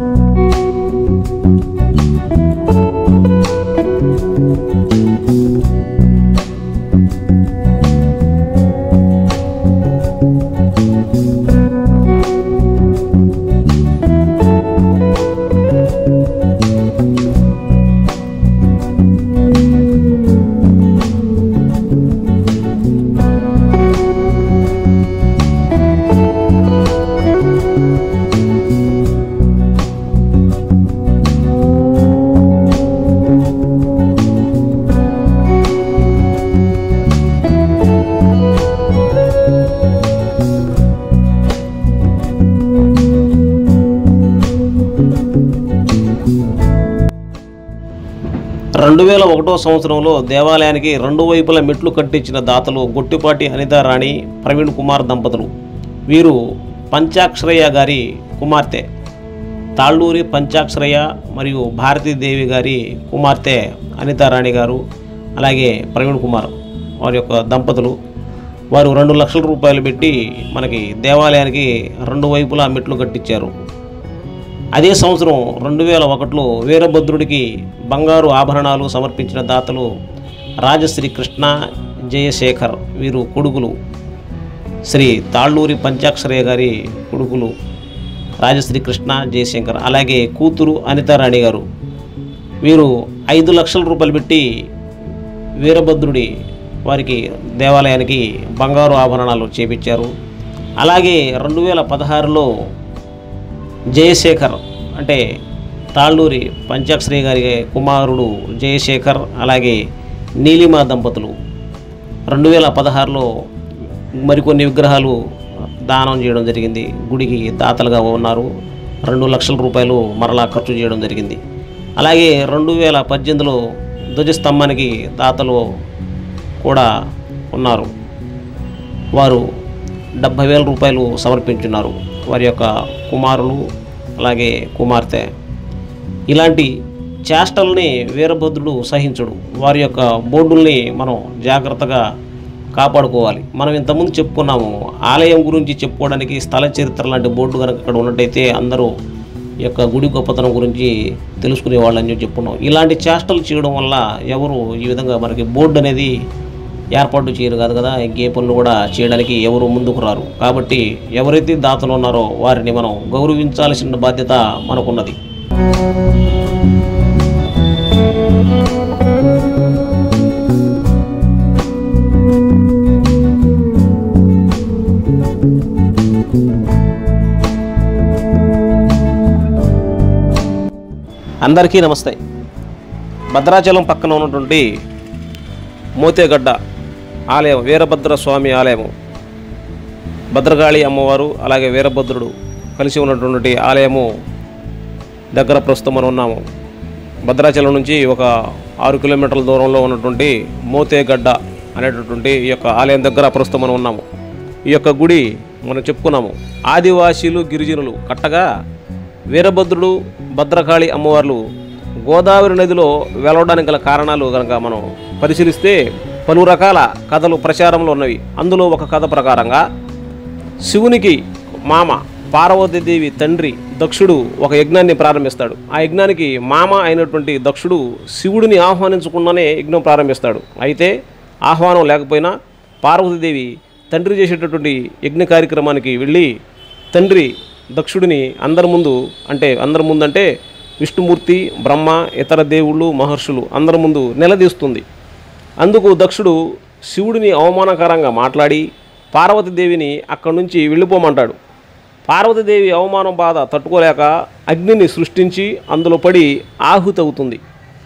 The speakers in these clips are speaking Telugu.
రెండు వేల ఒకటో సంవత్సరంలో దేవాలయానికి రెండు వైపుల మెట్లు కట్టించిన దాతలు గొట్టిపాటి అనితారాణి ప్రవీణ్ కుమార్ దంపతులు వీరు పంచాక్షరయ్య గారి కుమార్తె తాళ్ళూరి పంచాక్షరయ్య మరియు భారతీదేవి గారి కుమార్తె అనితారాణి గారు అలాగే ప్రవీణ్ కుమార్ వారి యొక్క దంపతులు వారు రెండు లక్షల రూపాయలు పెట్టి మనకి దేవాలయానికి రెండు వైపులా మెట్లు కట్టించారు అదే సంవత్సరం రెండు వేల ఒకటిలో వీరభద్రుడికి బంగారు ఆభరణాలు సమర్పించిన దాతలు రాజశ్రీ కృష్ణ జయశేఖర్ వీరు కొడుకులు శ్రీ తాళ్ళూరి పంచాక్షరయ్య గారి కొడుకులు రాజశ్రీ కృష్ణ జయశంకర్ అలాగే కూతురు అనితారాణి గారు వీరు ఐదు లక్షల రూపాయలు పెట్టి వీరభద్రుడి వారికి దేవాలయానికి బంగారు ఆభరణాలు చేపించారు అలాగే రెండు వేల పదహారులో జయశేఖర్ అంటే తాళ్ళూరి పంచాక్షరి గారి కుమారుడు జయశేఖర్ అలాగే నీలిమా దంపతులు రెండు వేల పదహారులో మరికొన్ని విగ్రహాలు దానం చేయడం జరిగింది గుడికి దాతలుగా ఉన్నారు రెండు లక్షల రూపాయలు మరలా ఖర్చు చేయడం జరిగింది అలాగే రెండు వేల పద్దెనిమిదిలో ధ్వజస్తంభానికి దాతలు కూడా ఉన్నారు వారు డెబ్భై వేల రూపాయలు సమర్పించున్నారు వారి యొక్క కుమారులు అలాగే కుమార్తె ఇలాంటి చేష్టల్ని వీరభద్రుడు సహించడు వారి యొక్క బోర్డుల్ని మనం జాగ్రత్తగా కాపాడుకోవాలి మనం ఇంతకుముందు చెప్పుకున్నాము ఆలయం గురించి చెప్పుకోవడానికి స్థల చరిత్ర లాంటి బోర్డు కనుక అక్కడ ఉన్నట్టయితే అందరూ ఈ యొక్క గుడి గొప్పతనం గురించి తెలుసుకునే వాళ్ళని చెప్పి చెప్పుకున్నాం ఇలాంటి చేష్టలు చేయడం వల్ల ఎవరు ఈ విధంగా మనకి బోర్డు అనేది ఏర్పాటు చేయరు కాదు కదా ఇంకే పనులు కూడా చేయడానికి ఎవరు ముందుకు రారు కాబట్టి ఎవరైతే దాతలు ఉన్నారో వారిని మనం గౌరవించాల్సిన బాధ్యత మనకున్నది అందరికీ నమస్తే భద్రాచలం పక్కన ఉన్నటువంటి మోతేగడ్డ ఆలయం వీరభద్ర స్వామి ఆలయము భద్రకాళి అమ్మవారు అలాగే వీరభద్రుడు కలిసి ఉన్నటువంటి ఆలయము దగ్గర ప్రస్తుతం మనం ఉన్నాము భద్రాచలం నుంచి ఒక ఆరు కిలోమీటర్ల దూరంలో ఉన్నటువంటి మోతేగడ్డ అనేటటువంటి ఈ యొక్క ఆలయం దగ్గర ప్రస్తుతం మనం ఉన్నాము ఈ యొక్క గుడి మనం చెప్పుకున్నాము ఆదివాసీలు గిరిజనులు కట్టగా వీరభద్రుడు భద్రకాళి అమ్మవార్లు గోదావరి నదిలో వెలవడానికి గల కారణాలు కనుక మనం పరిశీలిస్తే పలు రకాల కథలు ప్రచారంలో ఉన్నవి అందులో ఒక కథ ప్రకారంగా శివునికి మామ పార్వతీదేవి తండ్రి దక్షుడు ఒక యజ్ఞాన్ని ప్రారంభిస్తాడు ఆ యజ్ఞానికి మామ అయినటువంటి దక్షుడు శివుడిని ఆహ్వానించకుండానే యజ్ఞం ప్రారంభిస్తాడు అయితే ఆహ్వానం లేకపోయినా పార్వతీదేవి తండ్రి చేసేటటువంటి యజ్ఞ కార్యక్రమానికి వెళ్ళి తండ్రి దక్షుడిని అందరి ముందు అంటే అందరి ముందు అంటే విష్ణుమూర్తి బ్రహ్మ ఇతర దేవుళ్ళు మహర్షులు అందరి ముందు నిలదీస్తుంది అందుకు దక్షుడు శివుడిని అవమానకరంగా మాట్లాడి పార్వతీదేవిని అక్కడి నుంచి వెళ్ళిపోమంటాడు పార్వతీదేవి అవమానం బాధ తట్టుకోలేక అగ్నిని సృష్టించి అందులో పడి ఆహుతి అవుతుంది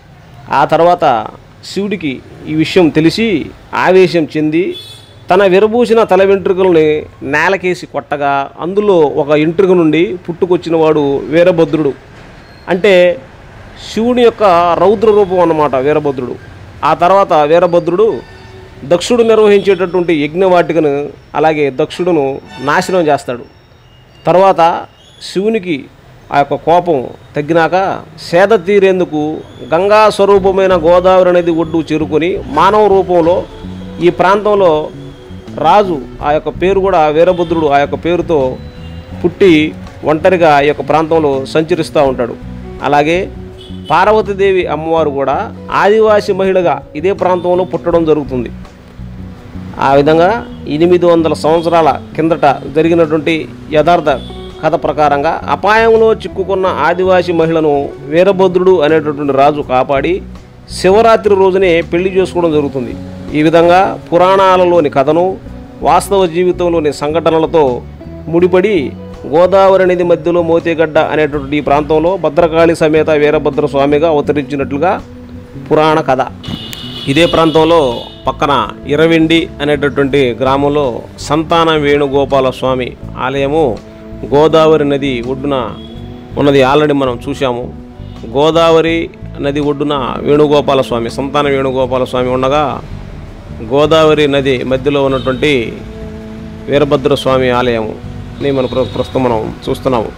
ఆ తర్వాత శివుడికి ఈ విషయం తెలిసి ఆవేశం చెంది తన విరబూసిన తల వెంట్రుకల్ని నేలకేసి కొట్టగా అందులో ఒక ఎంట్రుక నుండి పుట్టుకొచ్చిన వాడు వీరభద్రుడు అంటే శివుని యొక్క రౌద్ర రూపం అన్నమాట వీరభద్రుడు ఆ తర్వాత వీరభద్రుడు దక్షుడు నిర్వహించేటటువంటి యజ్ఞవాటికను అలాగే దక్షుడును నాశనం చేస్తాడు తర్వాత శివునికి ఆ యొక్క కోపం తగ్గినాక సేద తీరేందుకు గంగా స్వరూపమైన గోదావరి నది ఒడ్డు చేరుకొని మానవ రూపంలో ఈ ప్రాంతంలో రాజు ఆ యొక్క పేరు కూడా వీరభద్రుడు ఆ యొక్క పేరుతో పుట్టి ఒంటరిగా ఈ యొక్క ప్రాంతంలో సంచరిస్తూ ఉంటాడు అలాగే పార్వతీదేవి అమ్మవారు కూడా ఆదివాసి మహిళగా ఇదే ప్రాంతంలో పుట్టడం జరుగుతుంది ఆ విధంగా ఎనిమిది వందల సంవత్సరాల కిందట జరిగినటువంటి యథార్థ కథ ప్రకారంగా అపాయంలో చిక్కుకున్న ఆదివాసి మహిళను వీరభద్రుడు అనేటటువంటి రాజు కాపాడి శివరాత్రి రోజునే పెళ్లి చేసుకోవడం జరుగుతుంది ఈ విధంగా పురాణాలలోని కథను వాస్తవ జీవితంలోని సంఘటనలతో ముడిపడి గోదావరి నది మధ్యలో మోతేగడ్డ అనేటువంటి ఈ ప్రాంతంలో భద్రకాళి సమేత వీరభద్ర స్వామిగా అవతరించినట్లుగా పురాణ కథ ఇదే ప్రాంతంలో పక్కన ఇరవిండి అనేటటువంటి గ్రామంలో సంతాన వేణుగోపాల స్వామి ఆలయము గోదావరి నది ఒడ్డున ఉన్నది ఆల్రెడీ మనం చూసాము గోదావరి నది ఒడ్డున వేణుగోపాల స్వామి సంతాన వేణుగోపాల స్వామి ఉండగా గోదావరి నది మధ్యలో ఉన్నటువంటి వీరభద్ర స్వామి ఆలయము ని మనం ప్ర- ప్రస్తుతం మనం చూస్తున్నాము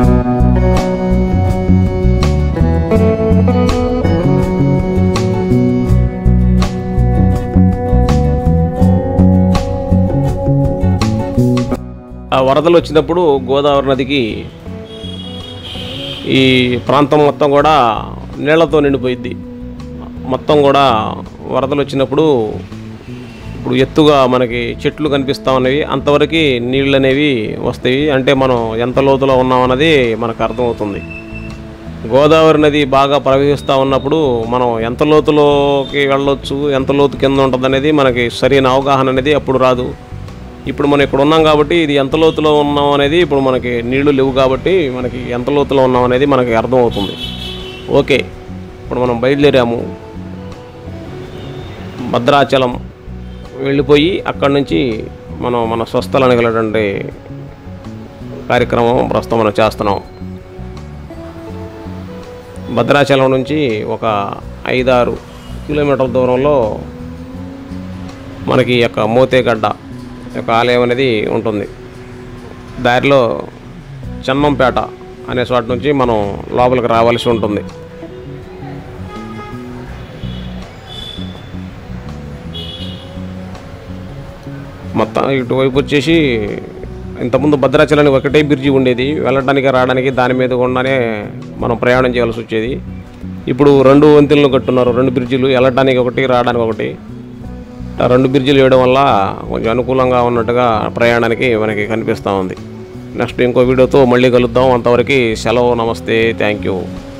ఆ వరదలు వచ్చినప్పుడు గోదావరి నదికి ఈ ప్రాంతం మొత్తం కూడా నీళ్లతో నిండిపోయింది మొత్తం కూడా వరదలు వచ్చినప్పుడు ఇప్పుడు ఎత్తుగా మనకి చెట్లు కనిపిస్తూ ఉన్నవి అంతవరకు నీళ్ళు అనేవి వస్తాయి అంటే మనం ఎంత లోతులో ఉన్నామన్నది మనకు అర్థమవుతుంది గోదావరి నది బాగా ప్రవహిస్తూ ఉన్నప్పుడు మనం ఎంత లోతులోకి వెళ్ళొచ్చు ఎంత లోతు కింద ఉంటుంది అనేది మనకి సరైన అవగాహన అనేది అప్పుడు రాదు ఇప్పుడు మనం ఇక్కడ ఉన్నాం కాబట్టి ఇది ఎంత లోతులో ఉన్నాం అనేది ఇప్పుడు మనకి నీళ్లు లేవు కాబట్టి మనకి ఎంత లోతులో ఉన్నాం అనేది మనకి అర్థమవుతుంది ఓకే ఇప్పుడు మనం బయలుదేరాము భద్రాచలం వెళ్ళిపోయి అక్కడి నుంచి మనం మన స్వస్థలానికి వెళ్ళటువంటి కార్యక్రమం ప్రస్తుతం మనం చేస్తున్నాం భద్రాచలం నుంచి ఒక ఐదారు కిలోమీటర్ల దూరంలో మనకి ఈ యొక్క మోతేగడ్డ యొక్క ఆలయం అనేది ఉంటుంది దారిలో చన్నంపేట అనే చోట నుంచి మనం లోపలికి రావాల్సి ఉంటుంది మొత్తం ఇటువైపు వచ్చేసి ఇంతకుముందు భద్రాచలానికి ఒకటే బ్రిడ్జి ఉండేది వెళ్ళడానికి రావడానికి దాని మీద గుండానే మనం ప్రయాణం చేయాల్సి వచ్చేది ఇప్పుడు రెండు వంతెనలు కట్టున్నారు రెండు బ్రిడ్జిలు వెళ్ళడానికి ఒకటి రావడానికి ఒకటి ఆ రెండు బ్రిడ్జిలు వేయడం వల్ల కొంచెం అనుకూలంగా ఉన్నట్టుగా ప్రయాణానికి మనకి కనిపిస్తూ ఉంది నెక్స్ట్ ఇంకో వీడియోతో మళ్ళీ కలుద్దాం అంతవరకు సెలవు నమస్తే థ్యాంక్ యూ